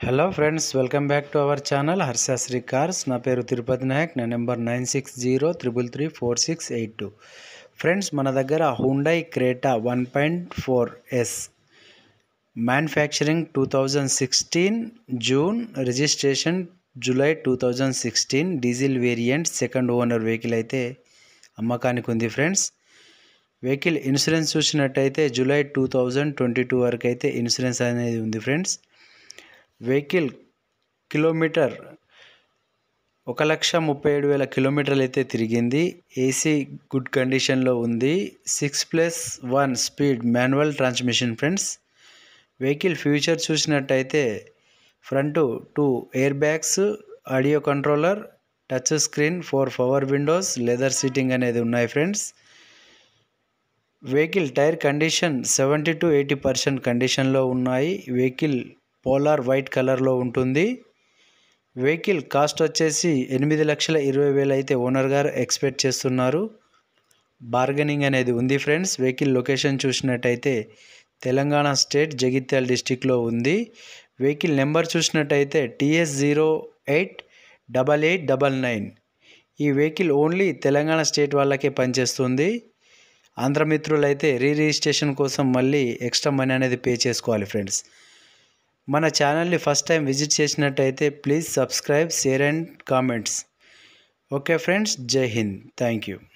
hello friends welcome back to our channel Harshasri cars నా పేరు తిరుపతి నాయక్ నా number nine six zero triple three four six eight two friends మన దగ్గర Hyundai Creta one point four S manufacturing two thousand sixteen June registration July two thousand sixteen diesel variant second owner vehicle అయితే అమ్మకానికి ఉంది friends vehicle insurance చూసినట్టయితే July two thousand twenty two వరకు అయితే insurance అనేది ఉంది ఫ్రెండ్స్ వెహికల్ కిలోమీటర్ ఒక లక్ష ముప్పై ఏడు వేల కిలోమీటర్లు అయితే తిరిగింది ఏసీ గుడ్ కండిషన్లో ఉంది six plus one speed manual transmission friends vehicle future చూసినట్టయితే front two air bags audio controller touch screen four power windows leather seating అనేది ఉన్నాయి friends vehicle tyre condition seventy to eighty percent కండిషన్లో ఉన్నాయి vehicle polar white కలర్లో ఉంటుంది vehicle cost వచ్చేసి ఎనిమిది లక్షల ఇరవై వేలు అయితే ఓనర్ గారు ఎక్స్పెక్ట్ చేస్తున్నారు బార్గెనింగ్ అనేది ఉంది ఫ్రెండ్స్ వెహికల్ లొకేషన్ చూసినట్టయితే తెలంగాణ స్టేట్ జగిత్యాల డిస్టిక్లో ఉంది వెహికల్ నెంబర్ చూసినట్టయితే TS zero eight double eight double nine ఈ వెహికల్ ఓన్లీ తెలంగాణ స్టేట్ వాళ్ళకే పనిచేస్తుంది ఆంధ్రమిత్రులు అయితే రీ రిజిస్ట్రేషన్ కోసం మళ్ళీ ఎక్స్ట్రా మనీ అనేది పే చేసుకోవాలి ఫ్రెండ్స్ మన ఛానల్ని ఫస్ట్ టైం విజిట్ చేసినట్టయితే please subscribe share and comments okay friends Jai Hind thank you